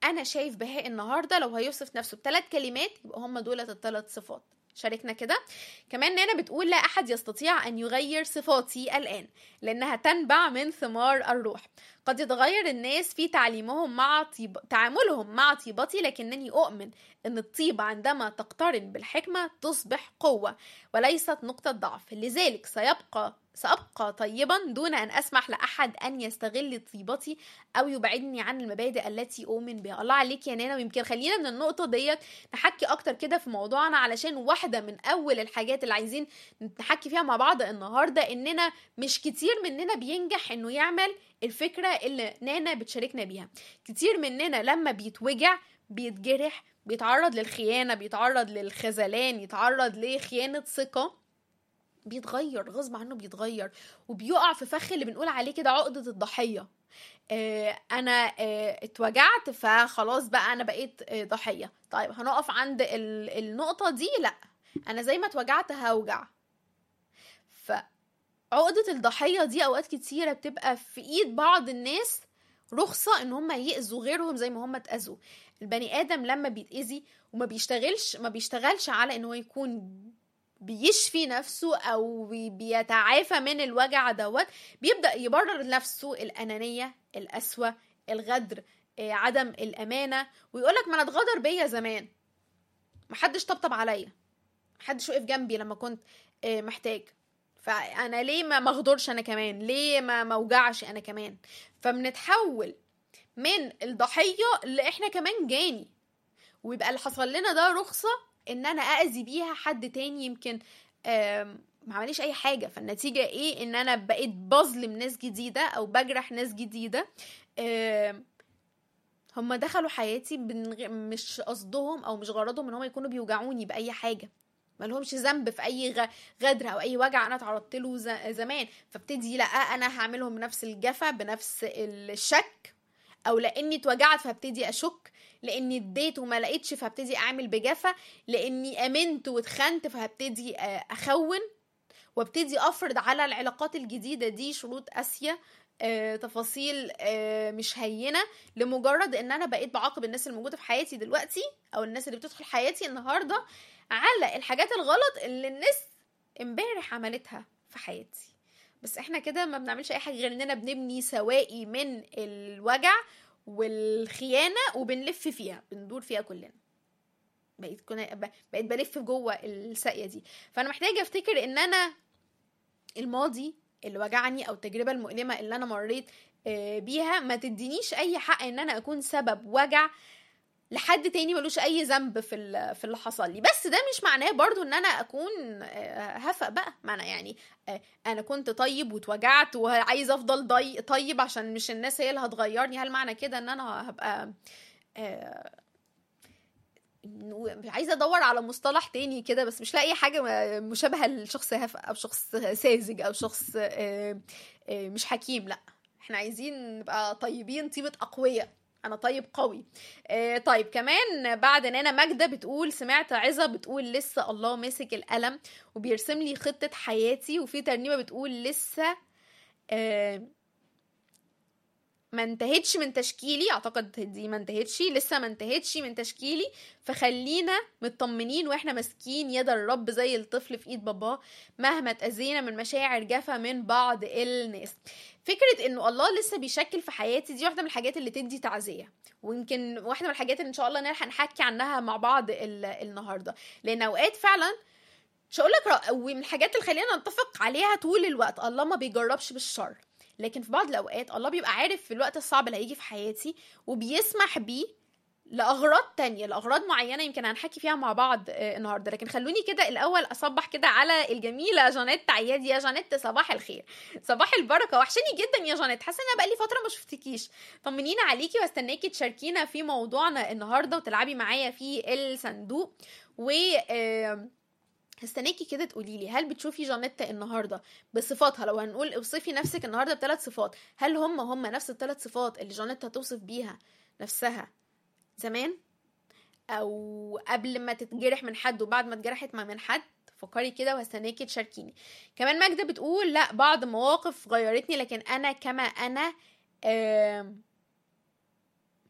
انا شايف بهاء النهارده لو هيوصف نفسه بثلاث كلمات يبقى هم دولت الثلاث صفات شاركنا كده كمان نانا بتقول لا احد يستطيع ان يغير صفاتي الان لانها تنبع من ثمار الروح قد يتغير الناس في تعليمهم مع طيب... تعاملهم مع طيبتي لكنني اؤمن ان الطيبه عندما تقترن بالحكمه تصبح قوه وليست نقطه ضعف لذلك سيبقى سأبقى طيبا دون أن أسمح لأحد أن يستغل طيبتي أو يبعدني عن المبادئ التي أؤمن بها الله عليك يا نانا ويمكن خلينا من النقطة ديت نحكي أكتر كده في موضوعنا علشان واحدة من أول الحاجات اللي عايزين نحكي فيها مع بعض النهاردة إننا مش كتير مننا بينجح إنه يعمل الفكرة اللي نانا بتشاركنا بيها كتير مننا لما بيتوجع بيتجرح بيتعرض للخيانة بيتعرض للخذلان يتعرض لخيانة ثقة بيتغير غصب عنه بيتغير وبيقع في فخ اللي بنقول عليه كده عقدة الضحية آه انا آه اتوجعت فخلاص بقى انا بقيت آه ضحية طيب هنقف عند النقطة دي لا انا زي ما اتوجعت هوجع فعقدة الضحية دي اوقات كتيرة بتبقى في ايد بعض الناس رخصة ان هم يأذوا غيرهم زي ما هم اتأذوا البني ادم لما بيتأذي وما بيشتغلش ما بيشتغلش على ان هو يكون بيشفي نفسه او بيتعافى من الوجع دوت بيبدا يبرر لنفسه الانانيه القسوه الغدر عدم الامانه ويقولك ما انا اتغدر بيا زمان محدش طبطب عليا محدش وقف جنبي لما كنت محتاج فانا ليه ما مغدرش انا كمان ليه ما موجعش انا كمان فبنتحول من الضحيه اللي احنا كمان جاني ويبقى اللي حصل لنا ده رخصه ان انا اذي بيها حد تاني يمكن ما عمليش اي حاجه فالنتيجه ايه ان انا بقيت بظلم ناس جديده او بجرح ناس جديده هم دخلوا حياتي مش قصدهم او مش غرضهم ان هم يكونوا بيوجعوني باي حاجه ما لهمش ذنب في اي غدر او اي وجع انا تعرضت له زمان فابتدي لا انا هعملهم بنفس الجفا بنفس الشك او لاني اتوجعت فابتدي اشك لاني اديت وما لقيتش فهبتدي اعمل بجفا لاني امنت واتخنت فهبتدي اخون وابتدي افرض على العلاقات الجديده دي شروط قاسيه آه، تفاصيل آه، مش هينه لمجرد ان انا بقيت بعاقب الناس الموجوده في حياتي دلوقتي او الناس اللي بتدخل حياتي النهارده على الحاجات الغلط اللي الناس امبارح عملتها في حياتي بس احنا كده ما بنعملش اي حاجه غير اننا بنبني سوائي من الوجع والخيانه وبنلف فيها بندور فيها كلنا بقيت كنا بقيت بلف جوه الساقيه دي فانا محتاجه افتكر ان انا الماضي اللي وجعني او التجربه المؤلمه اللي انا مريت بيها ما تدينيش اي حق ان انا اكون سبب وجع لحد تاني ملوش اي ذنب في في اللي حصل لي بس ده مش معناه برضو ان انا اكون هفق بقى معنى يعني انا كنت طيب واتوجعت وعايزه افضل ضي طيب عشان مش الناس هي اللي هتغيرني هل معنى كده ان انا هبقى عايزه ادور على مصطلح تاني كده بس مش لاقي حاجه مشابهه لشخص هفق او شخص ساذج او شخص مش حكيم لا احنا عايزين نبقى طيبين طيبه اقوياء انا طيب قوي آه طيب كمان بعد نانا ماجده بتقول سمعت عظه بتقول لسه الله ماسك القلم وبيرسم لي خطه حياتي وفي ترنيمه بتقول لسه آه ما انتهتش من تشكيلي اعتقد دي ما انتهتش لسه ما انتهتش من تشكيلي فخلينا مطمنين واحنا ماسكين يد الرب زي الطفل في ايد باباه مهما اتاذينا من مشاعر جافه من بعض الناس فكره انه الله لسه بيشكل في حياتي دي واحده من الحاجات اللي تدي تعزيه ويمكن واحده من الحاجات اللي ان شاء الله نلحق نحكي عنها مع بعض النهارده لان اوقات فعلا مش هقول لك ومن الحاجات اللي خلينا نتفق عليها طول الوقت الله ما بيجربش بالشر لكن في بعض الاوقات الله بيبقى عارف في الوقت الصعب اللي هيجي في حياتي وبيسمح بيه لاغراض تانية لاغراض معينه يمكن هنحكي فيها مع بعض النهارده لكن خلوني كده الاول اصبح كده على الجميله جانيت عياد يا جانيت صباح الخير صباح البركه وحشاني جدا يا جانيت حاسه ان بقالي فتره ما شفتكيش طمنينا عليكي واستناكي تشاركينا في موضوعنا النهارده وتلعبي معايا في الصندوق و هستناكي كده تقولي لي هل بتشوفي جانيتا النهارده بصفاتها لو هنقول اوصفي نفسك النهارده بثلاث صفات هل هم هم نفس الثلاث صفات اللي جانيتا توصف بيها نفسها زمان او قبل ما تتجرح من حد وبعد ما اتجرحت من حد فكري كده وهستناكي تشاركيني كمان ماجده بتقول لا بعض مواقف غيرتني لكن انا كما انا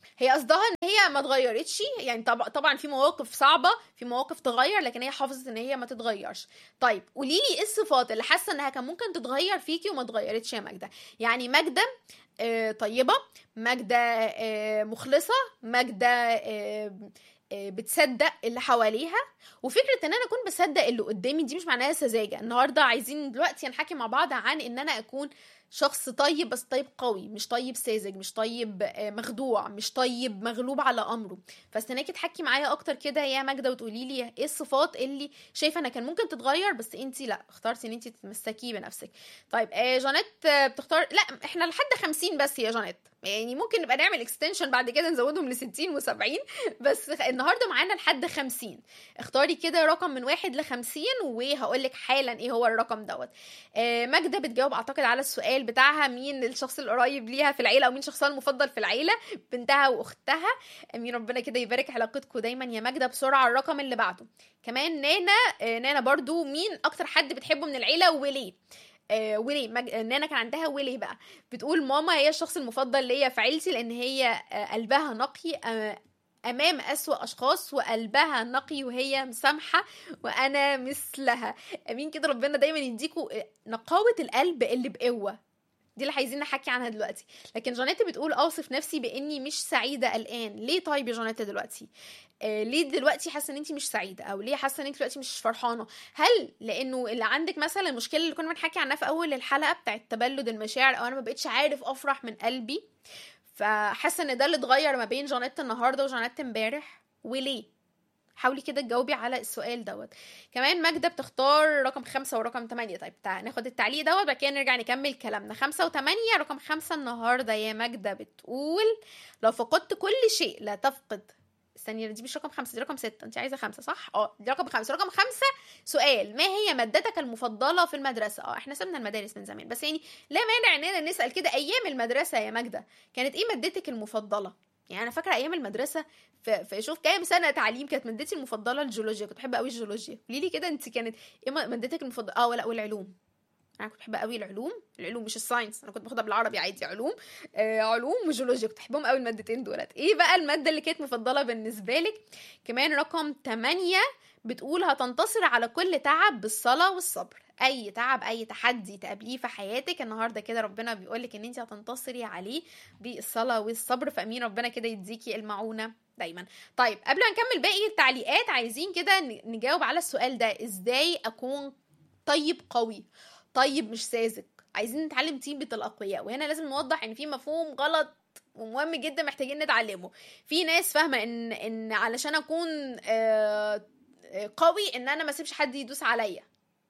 هي قصدها ان هي ما اتغيرتش يعني طب... طبعا في مواقف صعبه في مواقف تغير لكن هي حافظت ان هي ما تتغيرش طيب قولي لي ايه الصفات اللي حاسه انها كان ممكن تتغير فيكي وما اتغيرتش يا ماجده يعني ماجده آه، طيبه ماجده آه، مخلصه ماجده آه، آه، بتصدق اللي حواليها وفكره ان انا اكون بصدق اللي قدامي دي مش معناها سذاجه النهارده عايزين دلوقتي نحكي مع بعض عن ان انا اكون شخص طيب بس طيب قوي مش طيب ساذج مش طيب آه، مخدوع مش طيب مغلوب على امره فاستناكي تحكي معايا اكتر كده يا ماجده وتقولي لي ايه الصفات اللي شايفه انها كان ممكن تتغير بس انت لا اخترتي ان انت تتمسكي بنفسك طيب آه جانيت آه، بتختار لا احنا لحد 50 بس يا جانيت يعني ممكن نبقى نعمل اكستنشن بعد كده نزودهم ل 60 و70 بس النهارده معانا لحد 50 اختاري كده رقم من واحد ل 50 وهقول لك حالا ايه هو الرقم دوت آه، ماجده بتجاوب اعتقد على السؤال بتاعها مين الشخص القريب ليها في العيله او مين شخصها المفضل في العيله بنتها واختها امين ربنا كده يبارك علاقتكم دايما يا ماجده بسرعه الرقم اللي بعده كمان نانا آه، نانا برضو مين اكتر حد بتحبه من العيله وليه آه وليه مج... نانا كان عندها وليه بقى بتقول ماما هي الشخص المفضل ليا في عيلتي لان هي آه قلبها نقي آه امام اسوا اشخاص وقلبها نقي وهي مسامحه وانا مثلها امين كده ربنا دايما يديكوا نقاوه القلب اللي بقوه دي اللي عايزين نحكي عنها دلوقتي لكن جانيت بتقول اوصف نفسي باني مش سعيده الان ليه طيب يا جانيت دلوقتي آه ليه دلوقتي حاسه ان انت مش سعيده او ليه حاسه ان انت دلوقتي مش فرحانه هل لانه اللي عندك مثلا المشكله اللي كنا بنحكي عنها في اول الحلقه بتاعت تبلد المشاعر او انا ما بقتش عارف افرح من قلبي فحاسه ان ده اللي اتغير ما بين جانيت النهارده وجانيت امبارح وليه حاولي كده تجاوبي على السؤال دوت كمان ماجدة بتختار رقم خمسة ورقم تمانية طيب تعالى ناخد التعليق دوت بعد كده نرجع نكمل كلامنا خمسة وتمانية رقم خمسة النهاردة يا ماجدة بتقول لو فقدت كل شيء لا تفقد استني دي مش رقم خمسة دي رقم ستة انت عايزة خمسة صح؟ اه دي رقم خمسة رقم خمسة سؤال ما هي مادتك المفضلة في المدرسة؟ اه احنا سيبنا المدارس من زمان بس يعني لا مانع اننا نسأل كده ايام المدرسة يا ماجدة كانت ايه مادتك المفضلة؟ يعني انا فاكره ايام المدرسه في, في شوف كام سنه تعليم كانت مادتي المفضله الجيولوجيا كنت بحب قوي الجيولوجيا قولي لي كده انت كانت ايه مادتك المفضله اه لا والعلوم انا كنت بحب قوي العلوم العلوم مش الساينس انا كنت باخدها بالعربي عادي علوم آه علوم وجيولوجيا كنت بحبهم قوي المادتين دولت ايه بقى الماده اللي كانت مفضله بالنسبه لك كمان رقم 8 بتقول هتنتصر على كل تعب بالصلاه والصبر اي تعب اي تحدي تقابليه في حياتك النهارده كده ربنا بيقولك ان انت هتنتصري عليه بالصلاه والصبر فامين ربنا كده يديكي المعونه دايما طيب قبل ما نكمل باقي التعليقات عايزين كده نجاوب على السؤال ده ازاي اكون طيب قوي طيب مش ساذج عايزين نتعلم طيبه الاقوياء وهنا لازم نوضح ان في مفهوم غلط ومهم جدا محتاجين نتعلمه في ناس فاهمه ان ان علشان اكون آه قوي ان انا ما اسيبش حد يدوس عليا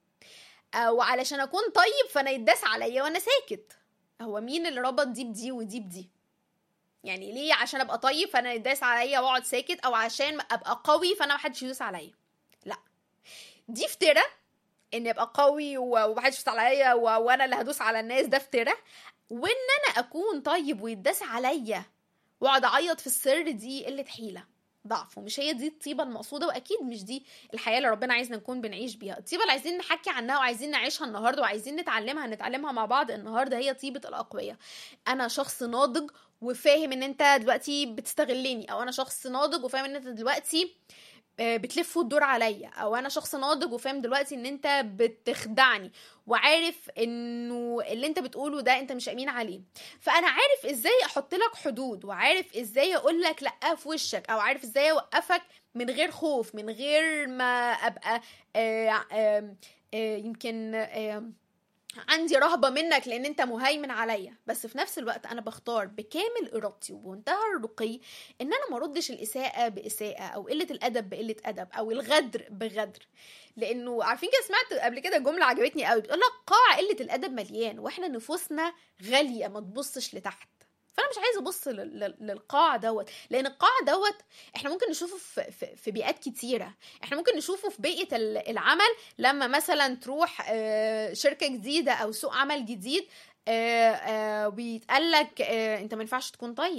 وعلشان اكون طيب فانا يتداس عليا وانا ساكت هو مين اللي ربط دي بدي ودي بدي يعني ليه عشان ابقى طيب فانا يتداس عليا واقعد ساكت او عشان ابقى قوي فانا محدش يدوس عليا لا دي افترا ان ابقى قوي ومحدش يدوس عليا وانا اللي هدوس على الناس ده افترا وان انا اكون طيب ويتداس عليا واقعد اعيط في السر دي قله حيله ضعف ومش هي دي الطيبه المقصوده واكيد مش دي الحياه اللي ربنا عايزنا نكون بنعيش بيها الطيبه اللي عايزين نحكي عنها وعايزين نعيشها النهارده وعايزين نتعلمها نتعلمها مع بعض النهارده هي طيبه الاقوياء انا شخص ناضج وفاهم ان انت دلوقتي بتستغلني او انا شخص ناضج وفاهم ان انت دلوقتي بتلف وتدور عليا او انا شخص ناضج وفاهم دلوقتي ان انت بتخدعني وعارف انه اللي انت بتقوله ده انت مش امين عليه فانا عارف ازاي احط لك حدود وعارف ازاي اقول لك لا في وشك او عارف ازاي اوقفك من غير خوف من غير ما ابقى آآ آآ آآ يمكن آآ عندي رهبة منك لأن أنت مهيمن عليا بس في نفس الوقت أنا بختار بكامل إرادتي وبمنتهى الرقي إن أنا ما أردش الإساءة بإساءة أو قلة الأدب بقلة أدب أو الغدر بغدر لأنه عارفين كده سمعت قبل كده جملة عجبتني قوي بتقول لك قاع قلة الأدب مليان وإحنا نفوسنا غالية ما تبصش لتحت فانا مش عايزه ابص للقاع دوت لان القاع دوت احنا ممكن نشوفه في, في, في بيئات كتيره احنا ممكن نشوفه في بيئه العمل لما مثلا تروح شركه جديده او سوق عمل جديد ويتقال لك انت ما ينفعش تكون طيب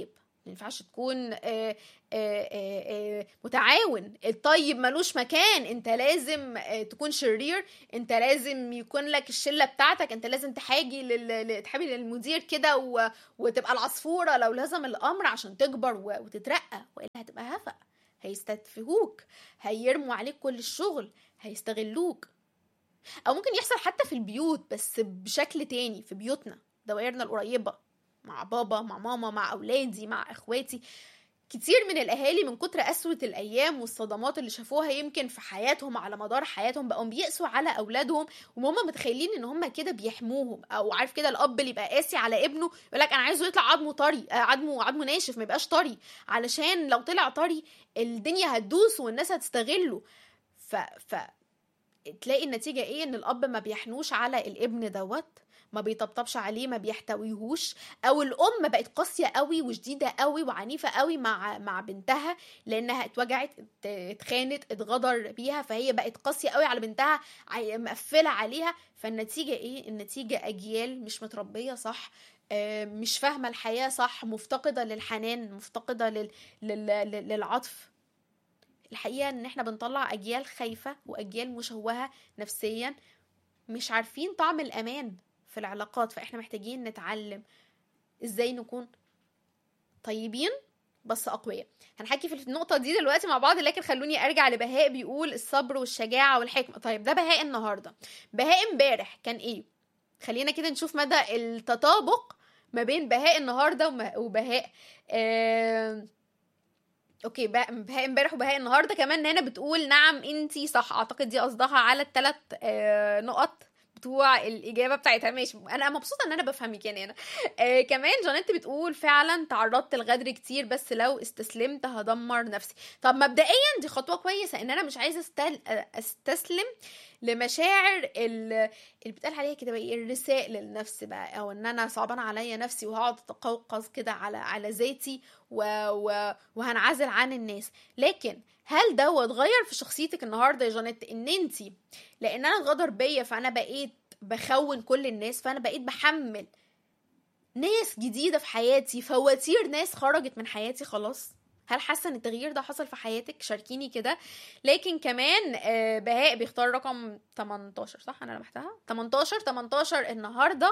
ما ينفعش تكون آه، آه، آه، آه، متعاون الطيب ملوش مكان انت لازم آه، تكون شرير انت لازم يكون لك الشله بتاعتك انت لازم تحاجي لل... ل- تحابي للمدير كده و... وتبقى العصفوره لو لزم الامر عشان تكبر و... وتترقى والا هتبقى هفق هيستدفهوك هيرموا عليك كل الشغل هيستغلوك او ممكن يحصل حتى في البيوت بس بشكل تاني في بيوتنا دوائرنا القريبه مع بابا مع ماما مع اولادي مع اخواتي كتير من الاهالي من كتر قسوه الايام والصدمات اللي شافوها يمكن في حياتهم على مدار حياتهم بقوا بيقسوا على اولادهم وهم متخيلين ان هم كده بيحموهم او عارف كده الاب اللي يبقى قاسي على ابنه يقول لك انا عايزه يطلع عظمه طري آه، عظمه عظمه ناشف ما يبقاش طري علشان لو طلع طري الدنيا هتدوس والناس هتستغله ف ف تلاقي النتيجه ايه ان الاب ما بيحنوش على الابن دوت ما بيطبطبش عليه ما بيحتويهوش او الام بقت قاسيه قوي وشديده قوي وعنيفه قوي مع مع بنتها لانها اتوجعت ات- اتخانت اتغدر بيها فهي بقت قاسيه قوي على بنتها عي- مقفله عليها فالنتيجه ايه النتيجه اجيال مش متربيه صح آه، مش فاهمه الحياه صح مفتقده للحنان مفتقده لل... لل... لل- للعطف الحقيقه ان احنا بنطلع اجيال خايفه واجيال مشوهه نفسيا مش عارفين طعم الامان في العلاقات فاحنا محتاجين نتعلم ازاي نكون طيبين بس اقوياء هنحكي في النقطه دي دلوقتي مع بعض لكن خلوني ارجع لبهاء بيقول الصبر والشجاعه والحكمه طيب ده بهاء النهارده بهاء امبارح كان ايه خلينا كده نشوف مدى التطابق ما بين بهاء النهارده وم- وبهاء آه اوكي بهاء بهاء امبارح وبهاء النهارده كمان هنا بتقول نعم انتي صح اعتقد دي قصدها على الثلاث آه نقط بتوع الاجابه بتاعتها ماشي انا مبسوطه ان انا بفهمك يعني انا آه كمان جانيت بتقول فعلا تعرضت للغدر كتير بس لو استسلمت هدمر نفسي طب مبدئيا دي خطوه كويسه ان انا مش عايزه استل... استسلم لمشاعر ال- اللي بتقال عليها كده بقى إيه، الرساء للنفس بقى او ان انا صعبان عليا نفسي وهقعد اتقوقص كده على على ذاتي و... و... وهنعزل عن الناس لكن هل دوت غير في شخصيتك النهارده يا جانيت ان انتي لان انا اتغدر بيا فانا بقيت بخون كل الناس فانا بقيت بحمل ناس جديده في حياتي فواتير ناس خرجت من حياتي خلاص هل حاسه ان التغيير ده حصل في حياتك شاركيني كده لكن كمان آه، بهاء بيختار رقم 18 صح انا لمحتها 18 18 النهارده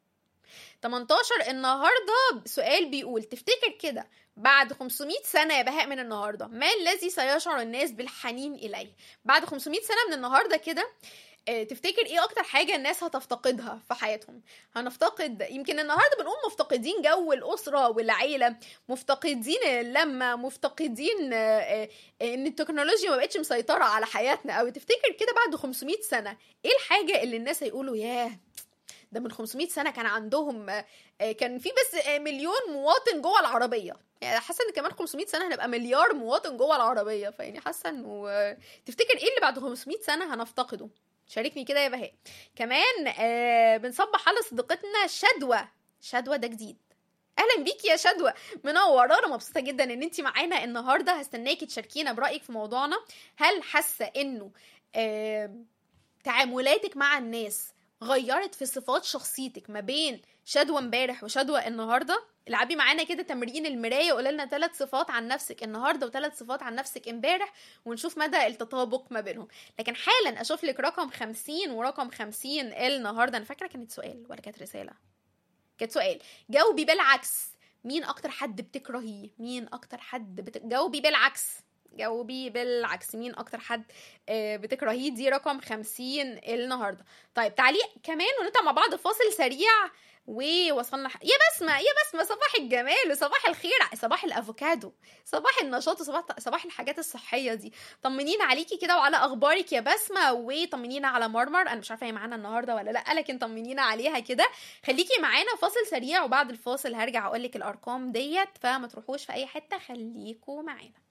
18 النهارده سؤال بيقول تفتكر كده بعد 500 سنة يا بهاء من النهاردة ما الذي سيشعر الناس بالحنين إليه بعد 500 سنة من النهاردة كده آه، تفتكر ايه اكتر حاجة الناس هتفتقدها في حياتهم هنفتقد يمكن النهاردة بنقول مفتقدين جو الأسرة والعيلة مفتقدين اللمة مفتقدين آه، آه، ان التكنولوجيا ما بقتش مسيطرة على حياتنا او تفتكر كده بعد 500 سنة ايه الحاجة اللي الناس هيقولوا ياه ده من 500 سنة كان عندهم آه، آه، كان في بس آه، مليون مواطن جوه العربية يعني حاسة ان كمان 500 سنة هنبقى مليار مواطن جوه العربية فيعني حاسة انه آه، تفتكر ايه اللي بعد 500 سنة هنفتقده شاركني كده يا بهاء كمان آه بنصبح على صديقتنا شدوى شدوى ده جديد اهلا بيكي يا شدوى منوره انا مبسوطه جدا ان انت معانا النهارده هستناكي تشاركينا برايك في موضوعنا هل حاسه انه آه تعاملاتك مع الناس غيرت في صفات شخصيتك ما بين شدوى امبارح وشدوى النهارده العبي معانا كده تمرين المرايه وقولي لنا ثلاث صفات عن نفسك النهارده وثلاث صفات عن نفسك امبارح ونشوف مدى التطابق ما بينهم لكن حالا اشوف لك رقم 50 ورقم 50 النهارده انا فاكره كانت سؤال ولا كانت رساله كانت سؤال جاوبي بالعكس مين اكتر حد بتكرهيه مين اكتر حد بت... جاوبي بالعكس جاوبي بالعكس مين اكتر حد آه، بتكرهيه دي رقم 50 النهارده طيب تعليق كمان ونطلع مع بعض فاصل سريع ووصلنا ح... يا بسمة يا بسمة صباح الجمال وصباح الخير صباح الافوكادو صباح النشاط وصباح صباح الحاجات الصحية دي طمنينا عليكي كده وعلى اخبارك يا بسمة وطمنينا على مرمر انا مش عارفة هي معانا النهارده ولا لا لكن طمنينا عليها كده خليكي معانا فاصل سريع وبعد الفاصل هرجع اقول لك الارقام ديت فما تروحوش في اي حتة خليكوا معانا